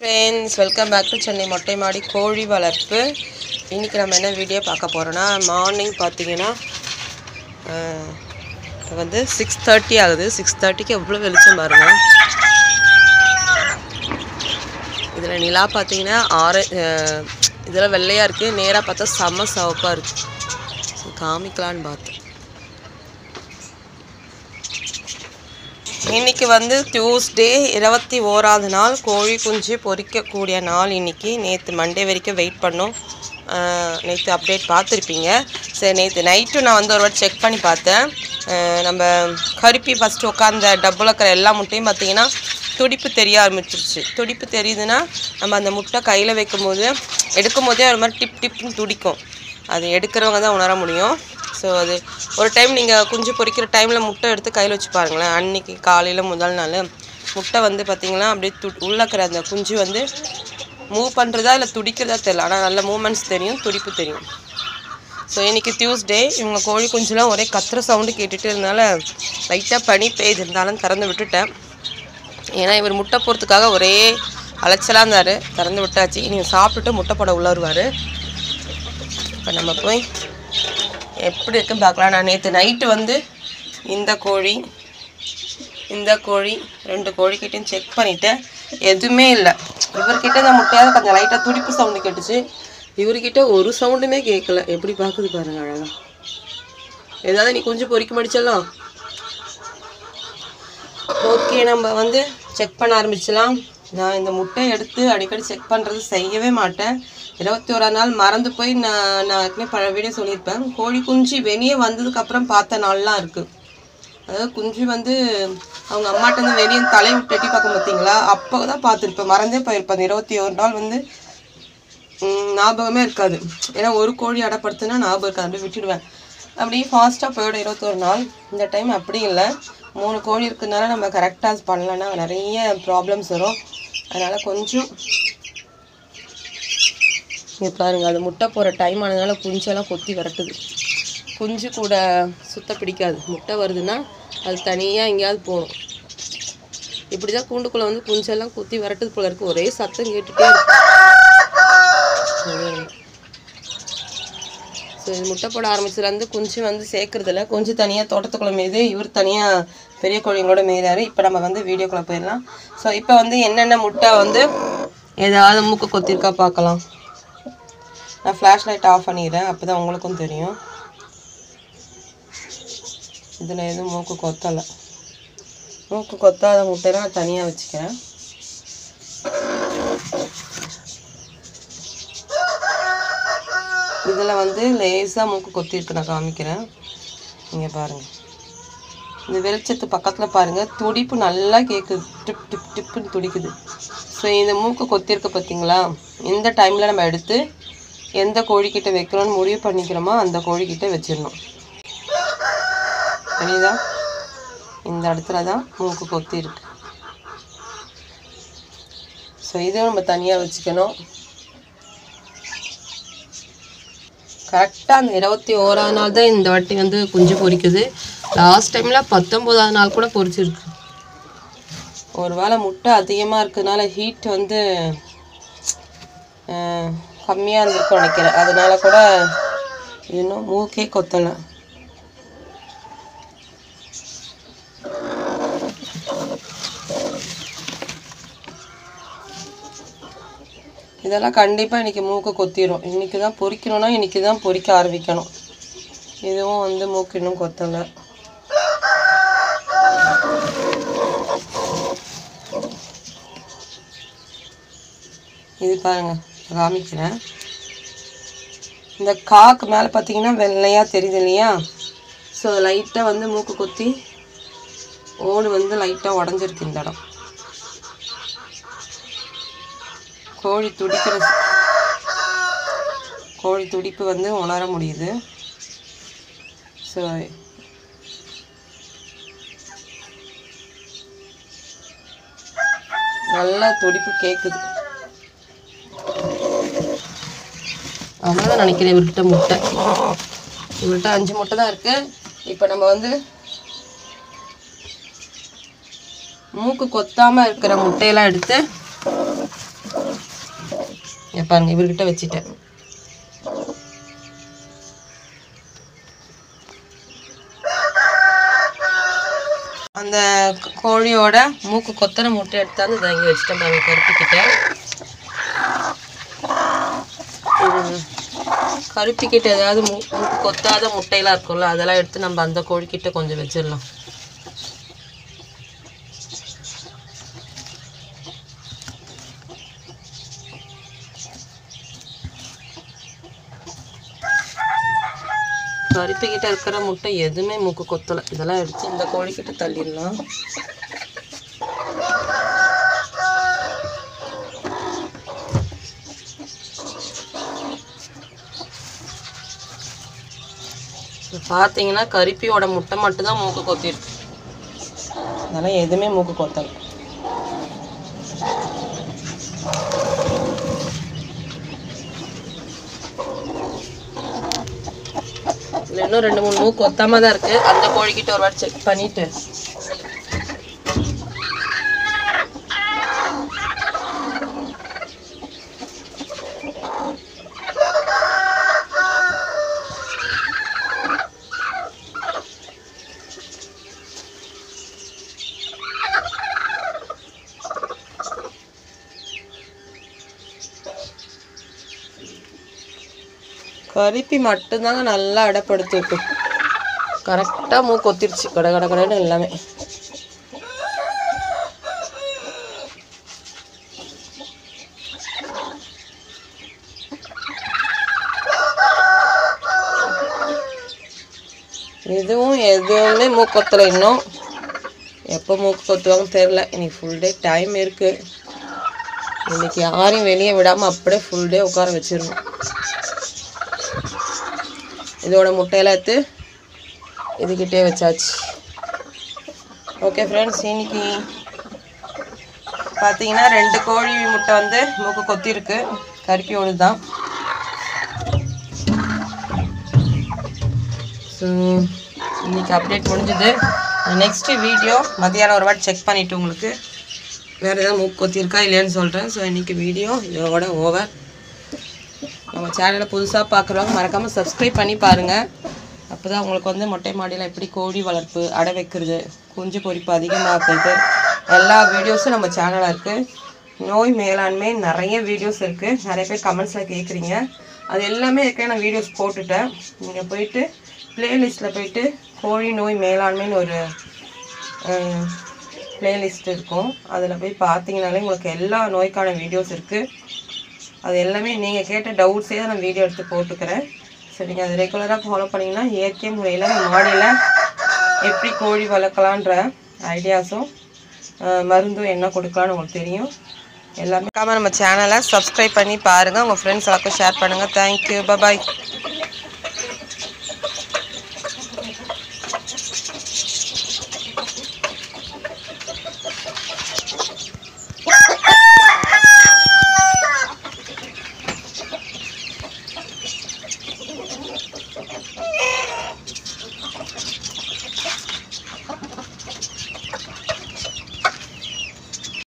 Friends welcome back to Chennai மொட்டை மாடி கோழி வளர்ப்பு இன்றைக்கி நம்ம என்ன வீடியோ பார்க்க போகிறோன்னா மார்னிங் பார்த்தீங்கன்னா அஹ், இப்போ வந்து சிக்ஸ் தேர்ட்டி ஆகுது சிக்ஸ் தேர்ட்டிக்கு எவ்வளோ வெளிச்சம் பாருங்க இதில் நிலா பார்த்தீங்கன்னா ஆறு இதில் வெள்ளையாக இருக்குது நேராக பார்த்தா செம்ம சிவப்பாக இருக்குது ஸோ காமிக்கலான்னு பார்த்தேன் இன்னைக்கு வந்து டியூஸ்டே இருபத்தி ஓராவது நாள் கோழி குஞ்சு பொரிக்கக்கூடிய நாள் இன்னைக்கு நேற்று மண்டே வரைக்கும் வெயிட் பண்ணோம் நேற்று அப்டேட் பார்த்துருப்பீங்க சரி நேற்று நைட்டு நான் வந்து ஒரு வாட்டி செக் பண்ணி பார்த்தேன் ஆஹ் நம்ம கருப்பி ஃபஸ்ட்டு உட்காந்த டப்பில் இருக்கிற எல்லா முட்டையும் பார்த்தீங்கன்னா துடிப்பு தெரிய ஆரம்பிச்சிருச்சு துடிப்பு தெரியுதுன்னா நம்ம அந்த முட்டை கையில் வைக்கும் போது எடுக்கும் போதே ஒரு மாதிரி டிப் டிப்னு துடிக்கும் அது எடுக்கிறவங்க தான் உணர முடியும் ஸோ அது ஒரு டைம் நீங்கள் குஞ்சு பொரிக்கிற டைமில் முட்டை எடுத்து கையில் வச்சு பாருங்களேன் அன்னைக்கு காலையில் முதல் நாள் முட்டை வந்து பார்த்தீங்கன்னா அப்படியே து உள்ள இருக்கிற அந்த குஞ்சு வந்து மூவ் பண்ணுறதா இல்லை துடிக்கிறதா தெரியல ஆனால் நல்ல மூமெண்ட்ஸ் தெரியும் துடிப்பு தெரியும் ஸோ இன்றைக்கி டியூஸ்டே இவங்க கோழி குஞ்சுலாம் ஒரே கத்துற சவுண்டு கேட்டுட்டு இருந்தால லைட்டாக பனி பெய்து இருந்தாலும் திறந்து விட்டுட்டேன் ஏன்னா இவர் முட்டை போகிறதுக்காக ஒரே அலைச்சலாக இருந்தார் திறந்து விட்டாச்சு நீங்கள் சாப்பிட்டுட்டு முட்டை போட உள்ள வருவார் இப்போ நம்ம போய் எப்படி இருக்குன்னு பார்க்கலாம் நான் நேற்று நைட்டு வந்து இந்த கோழி இந்த கோழி ரெண்டு கோழிக்கிட்டையும் செக் பண்ணிட்டேன் எதுவுமே இல்லை இவர்கிட்ட இந்த முட்டையாவது கொஞ்சம் லைட்டாக துடிப்பு சவுண்டு கேட்டுச்சு இவர்கிட்ட ஒரு சவுண்டுமே கேட்கல எப்படி பார்க்குது பாருங்க அழகா ஏதாவது நீ கொஞ்சம் பொறிக்க மடிச்சிடலாம் ஓகே நம்ம வந்து செக் பண்ண ஆரம்பிச்சலாம் நான் இந்த முட்டையை எடுத்து அடிக்கடி செக் பண்ணுறது செய்யவே மாட்டேன் இருபத்தி ஓரா நாள் மறந்து போய் நான் நான் ஏற்கனவே பல வீடியோ சொல்லியிருப்பேன் கோழி குஞ்சு வெளியே வந்ததுக்கப்புறம் பார்த்த நாள்லாம் இருக்குது அதாவது குஞ்சு வந்து அவங்க அம்மாட்ட இருந்து வெளியே தலை விட்டு எட்டி பார்க்க பார்த்தீங்களா அப்போ தான் பார்த்துருப்பேன் மறந்தே போயிருப்பேன் அந்த இருபத்தி ஒரு நாள் வந்து ம், ஞாபகமே இருக்காது ஏன்னா ஒரு கோழி அடப்படுத்துனா ஞாபகம் இருக்காது அப்படியே விட்டுடுவேன் அப்படியே ஃபாஸ்ட்டாக போயிடும் இருபத்தொரு நாள் இந்த டைம் அப்படி இல்லை மூணு கோழி இருக்கிறதுனால நம்ம கரெக்டாக பண்ணலன்னா நிறைய ப்ராப்ளம்ஸ் வரும் அதனால் கொஞ்சம் இங்கே பாருங்க அது முட்டை போகிற டைம் ஆனதுனால குஞ்செல்லாம் கொத்தி விரட்டுது குஞ்சு கூட சுத்த பிடிக்காது முட்டை வருதுன்னா அது தனியாக எங்கேயாவது போகணும் இப்படி தான் கூண்டுக்குள்ளே வந்து குஞ்செல்லாம் கொத்தி விரட்டுது போல இருக்கு ஒரே சத்தம் கேட்டுகிட்டே இருக்கு ஸோ இது முட்டை போட ஆரம்பிச்சதுலேருந்து குஞ்சு வந்து சேர்க்கறதில்ல குஞ்சு தனியாக தோட்டத்துக்குள்ளே மேயுது இவர் தனியாக பெரிய கோழிங்களோட மேய்றாரு இப்போ நம்ம வந்து வீடியோக்குள்ளே போயிடலாம் ஸோ இப்போ வந்து என்னென்ன முட்டை வந்து ஏதாவது மூக்கு கொத்திருக்கா பார்க்கலாம் நான் ஃப்ளாஷ் லைட் ஆஃப் பண்ணிடுறேன் அப்போ தான் உங்களுக்கும் தெரியும் இதில் எதுவும் மூக்கு கொத்தலை மூக்கு கொத்தாத முட்டைலாம் நான் தனியாக வச்சுக்கிறேன் இதில் வந்து லேசாக மூக்கு கொத்திருக்கு நான் காமிக்கிறேன் இங்கே பாருங்கள் இந்த வெளிச்சத்து பக்கத்தில் பாருங்கள் துடிப்பு நல்லா கேட்குது டிப் டிப் டிப்புன்னு துடிக்குது ஸோ இந்த மூக்கு கொத்திருக்கு பார்த்தீங்களா இந்த டைமில் நம்ம எடுத்து எந்த கோழிக்கிட்ட வைக்கணும்னு முடிவு பண்ணிக்கிறோமோ அந்த கோழிக்கிட்ட வச்சிடணும் தெரியுதா இந்த இடத்துல தான் மூக்கு கொத்தி இருக்கு ஸோ இதையும் நம்ம தனியாக வச்சுக்கணும் கரெக்டாக அந்த இருபத்தி ஓராவது நாள் தான் இந்த வாட்டி வந்து குஞ்சு பொரிக்குது லாஸ்ட் டைமில் பத்தொம்போதாவது நாள் கூட பொரிச்சிருக்கு ஒரு வேளை முட்டை அதிகமாக இருக்கிறதுனால ஹீட் வந்து கம்மியாக இருந்திருக்கும் நினைக்கிறேன் அதனால கூட இன்னும் மூக்கே கொத்தலை இதெல்லாம் கண்டிப்பாக இன்றைக்கி மூக்கு கொத்திரும் இன்றைக்கி தான் பொரிக்கணும்னா இன்றைக்கி தான் பொரிக்க ஆரம்பிக்கணும் இதுவும் வந்து மூக்கு இன்னும் கொத்தலை இது பாருங்க காமிக்கிறேன் இந்த காக்கு மேலே பார்த்தீங்கன்னா வெள்ளையாக தெரியுது இல்லையா ஸோ லைட்டாக வந்து மூக்கு கொத்தி ஓடு வந்து லைட்டாக உடஞ்சிருக்கு இந்த இடம் கோழி துடிக்கிற ச- கோழி துடிப்பு வந்து உணர முடியுது ஸோ நல்லா துடிப்பு கேட்குது அவ்வளோதான் நினைக்கிறேன் இவர்கிட்ட முட்டை இவர்கிட்ட அஞ்சு முட்டை தான் இருக்கு இப்போ நம்ம வந்து மூக்கு கொத்தாமல் இருக்கிற முட்டையெல்லாம் எடுத்து இங்க பாருங்க இவர்கிட்ட வச்சுட்டேன் அந்த க- கோழியோட மூக்கு கொத்தனை முட்டை எடுத்தாந்து இதை இங்கே வச்சுட்டேன் பாருங்க கருப்பிக்கிட்ட ம். கருப்பிக்கிட்ட ஏதாவது மூ மூக்கு கொத்தாத முட்டையெல்லாம் இருக்கும்ல அதெல்லாம் எடுத்து நம்ம அந்த கோழிக்கிட்ட கொஞ்சம் வச்சிடலாம் கருப்பிக்கிட்ட இருக்கிற முட்டை எதுவுமே மூக்கு கொத்தலை இதெல்லாம் எடுத்து இந்த கோழிக்கிட்ட தள்ளிடலாம் இப்ப பார்த்தீங்கன்னா கருப்பியோட முட்டை மட்டும்தான் மூக்கு கொத்திருக்கு அதெல்லாம் எதுவுமே மூக்கு கொத்தலை இதுல இன்னும் ரெண்டு மூணு மூக்கு கொத்தாம தான் இருக்கு அந்த கோழிக்கிட்ட ஒரு வாட்டி செக் பண்ணிட்டு கருப்பி மட்டும்தாங்க நல்லா அடைப்படுத்திருக்கு கரெக்டாக மூக்கு கொத்திருச்சு கட கட கடன்னு எல்லாமே இதுவும் எதுவுமே மூக்கு கொத்தலை இன்னும் எப்போ மூக்கு கொத்துவாங்க தெரில இன்னைக்கு ஃபுல் டே டைம் இருக்குது இன்னைக்கு யாரையும் வெளியே விடாமல் அப்படியே ஃபுல் டே உட்கார வச்சிடணும் இதோட முட்டையெல்லாம் எடுத்து இதுக்கிட்டே வச்சாச்சு ஓகே ஃப்ரெண்ட்ஸ் இன்னைக்கு பார்த்தீங்கன்னா ரெண்டு கோழி முட்டை வந்து மூக்கு கொத்திருக்கு கருப்பியோடு தான் ஸோ இன்னைக்கு அப்டேட் முடிஞ்சுது நெக்ஸ்ட் வீடியோ மதியானம் ஒரு வாட்டி செக் பண்ணிவிட்டு உங்களுக்கு வேறு ஏதாவது மூக்கு கொத்திருக்கா இல்லையான்னு சொல்கிறேன் ஸோ இன்னைக்கு வீடியோ இதோட ஓவர் நம்ம சேனலை புதுசாக பார்க்குறவங்க மறக்காமல் சப்ஸ்கிரைப் பண்ணி பாருங்கள் அப்போ தான் உங்களுக்கு வந்து மொட்டை மாடியில் எப்படி கோழி வளர்ப்பு அடை வைக்கிறது குஞ்சு பொரிப்பு அதிகமாக்குறது எல்லா வீடியோஸும் நம்ம சேனலில் இருக்குது நோய் மேலாண்மை நிறைய வீடியோஸ் இருக்குது நிறைய பேர் கமெண்ட்ஸில் கேட்குறீங்க அது எல்லாமே ஏற்கனவே நான் வீடியோஸ் போட்டுட்டேன் நீங்கள் போயிட்டு ப்ளேலிஸ்ட்டில் போயிட்டு கோழி நோய் மேலாண்மைன்னு ஒரு ப்ளேலிஸ்ட் இருக்கும் அதில் போய் பார்த்தீங்கனாலே உங்களுக்கு எல்லா நோய்க்கான வீடியோஸ் இருக்குது அது எல்லாமே நீங்கள் கேட்ட டவுட்ஸே தான் நான் வீடியோ எடுத்து போட்டுக்கிறேன் ஸோ நீங்கள் அதை ரெகுலராக ஃபாலோ பண்ணிங்கன்னா இயற்கை முறையில் மாடியில் எப்படி கோழி வளர்க்கலான்ற ஐடியாஸும் மருந்தும் என்ன கொடுக்கலான்னு உங்களுக்கு தெரியும் எல்லாமே நம்ம சேனலை சப்ஸ்கிரைப் பண்ணி பாருங்கள் உங்கள் ஃப்ரெண்ட்ஸ் எல்லாருக்கும் ஷேர் பண்ணுங்கள் தேங்க்யூ பபாய்